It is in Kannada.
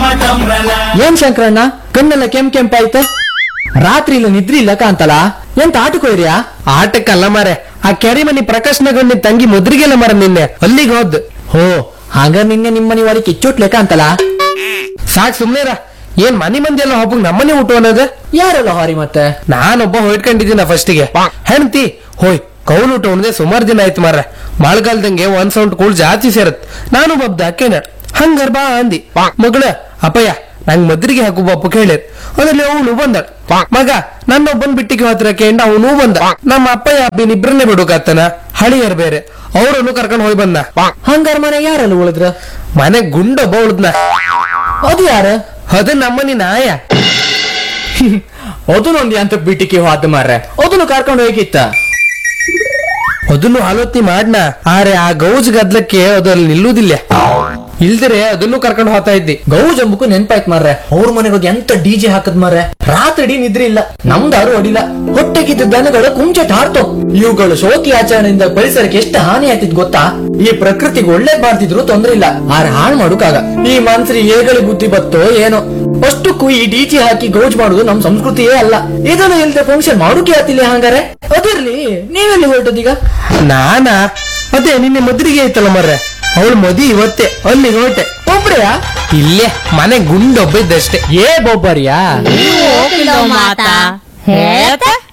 ಏನ್ ಶಂಕರಣ್ಣ ಕಣ್ಣೆಲ್ಲ ಕೆಂಪ್ ಕೆಂಪಾಯ್ತ ರಾತ್ರಿ ಇಲ್ಲ ನಿದ್ರಿ ಇಲ್ಲ ಕಾಂತಲ್ಲ ಎಂತ ಆಟಕ್ಕೆ ಹೋಯ್ರಿಯಾ ಆಟಕ್ಕಲ್ಲ ಮಾರೆ ಆ ಕೆರೆ ಮನಿ ಪ್ರಕಾಶ್ನಗೊಂಡಿ ತಂಗಿ ಮುದ್ರಿಗೆಲ್ಲ ಮರ ನಿನ್ನೆ ಅಲ್ಲಿಗೆ ಹೋದ್ ಹೋ ಹಾಗ ನಿನ್ನೆ ನಿಮ್ಮನಿ ಒಳಗೆ ಕಿಚ್ಚೋಟ್ಲೆ ಕಾಂತಲ್ಲ ಸಾಕ್ ಸುಮ್ನೆರ ಏನ್ ಮನಿ ಮಂದಿ ಎಲ್ಲ ಒಬ್ಬಗ್ ನಮ್ಮನೆ ಊಟ ಅನ್ನೋದು ಯಾರೆಲ್ಲ ಹಾರಿ ಮತ್ತೆ ನಾನೊಬ್ಬ ಹೊಯ್ಕೊಂಡಿದ್ದೀನ ಫಸ್ಟಿಗೆ ಹೆಣ್ತಿ ಹೋಯ್ ಕೌಲ್ ಊಟ ಉಣ್ದೆ ಸುಮಾರು ದಿನ ಆಯ್ತು ಮಾರ್ರೆ ಮಳೆಗಾಲದಂಗೆ ಒಂದ್ ಸೌಂಡ್ ಕೂಳ್ ಜಾಸ್ತಿ ಸೇರತ್ ನಾನು ಬಬ್ದ ಅಕ್ಕೇನ ಹಂಗಾರ್ ಬಾ ಅಂದಿ ಮಗಳ ಅಪ್ಪಯ್ಯ ನಂಗ್ ಮದ್ರಿಗೆ ಹಾಕು ಬಪ್ಪು ಕೇಳಿರ್ ಅದ್ರಲ್ಲಿ ಅವನು ಬಂದ ಮಗ ನನ್ನೊಬ್ಬನ್ ಬಿಟ್ಟಿಗೆ ಹತ್ರ ಕೇಂಡ ಅವನು ಬಂದ ನಮ್ಮ ಅಪ್ಪಯ್ಯ ಅಬ್ಬಿನ ಇಬ್ರನ್ನೇ ಬಿಡುಕಾತನ ಹಳಿಯರ್ ಬೇರೆ ಅವರನ್ನು ಕರ್ಕೊಂಡು ಹೋಗಿ ಬಂದ ಹಂಗಾರ ಮನೆ ಯಾರೆಲ್ಲ ಉಳಿದ್ರ ಮನೆ ಗುಂಡೊಬ್ಬ ಉಳಿದ್ನ ಅದು ಯಾರ ಅದು ನಮ್ಮನಿ ನಾಯ ಅದನ್ನೊಂದು ಅಂತ ಬಿಟ್ಟಿಗೆ ಹೋದ ಮಾರ್ರೆ ಅದನ್ನು ಕರ್ಕೊಂಡು ಹೋಗಿತ್ತ ಅದನ್ನು ಆಲೋಚನೆ ಮಾಡ್ನ ಆರೆ ಆ ಗೌಜ್ ಗದ್ಲಕ್ಕೆ ಅದು ಅಲ್ಲಿ ನಿಲ್ಲುವುದಿಲ್ಲ ಇಲ್ದರೆ ಅದನ್ನು ಕರ್ಕೊಂಡು ಹೋಗ್ತಾ ಇದ್ದಿ ಗೌ ಜಂಬುಕು ನೆನ್ಪಾಯ್ತು ಮಾರ್ರೆ ಅವ್ರ ಮನೆಗೆ ಹೋಗಿ ಎಂತ ಡಿಜೆ ಹಾಕದ್ ಮಾರ್ರೆ ರಾತ್ರಿ ಇಡೀ ನಿದ್ರೆ ಇಲ್ಲ ನಮ್ದಾರು ಅಡಿಲ್ಲ ಹೊಟ್ಟೆಗಿದ್ದ ದನಗಳು ಕುಂಚಟ ಹಾರ್ತು ಇವುಗಳು ಶೋಕಿ ಆಚರಣೆಯಿಂದ ಪರಿಸರಕ್ಕೆ ಎಷ್ಟು ಹಾನಿ ಆಯ್ತಿದ್ ಗೊತ್ತಾ ಈ ಪ್ರಕೃತಿಗೆ ಒಳ್ಳೇದ್ ಮಾಡ್ತಿದ್ರು ತೊಂದ್ರೆ ಇಲ್ಲ ಆದ್ರೆ ಹಾಳು ಮಾಡೋಕಾಗ ಈ ಮನ್ಸರಿ ಏಗಳಿ ಬುದ್ಧಿ ಬತ್ತೋ ಏನೋ ಅಷ್ಟಕ್ಕೂ ಈ ಡಿಜೆ ಹಾಕಿ ಗೌಜ್ ಮಾಡುದು ನಮ್ ಸಂಸ್ಕೃತಿಯೇ ಅಲ್ಲ ಇದನ್ನು ಇಲ್ದೆ ಫಂಕ್ಷನ್ ಮಾಡೋಕೆ ಆತಿಲ್ಲ ಹಂಗಾರೆ ಅದಿರ್ಲಿ ನೀವೆಲ್ಲಿ ಹೊರಟದೀಗ ನಾನಾ ಅದೇ ನಿನ್ನೆ ಮದ್ರಿಗೆ ಐತಲ್ಲ ಮರ್ರೆ ಅವಳು ಮದಿ ಇವತ್ತೇ ಅಲ್ಲಿ ಹೊರಟೆ ಒಬ್ರೆಯಾ ಇಲ್ಲೇ ಮನೆ ಗುಂಡೊಬ್ಬ ಇದ್ದಷ್ಟೇ ಏ ಬೊಬ್ಬರಿಯಾ ನೀವು ಹೋಗಿಲ್ಲ ಮಾತಾ ಹೇಳ್ತಾ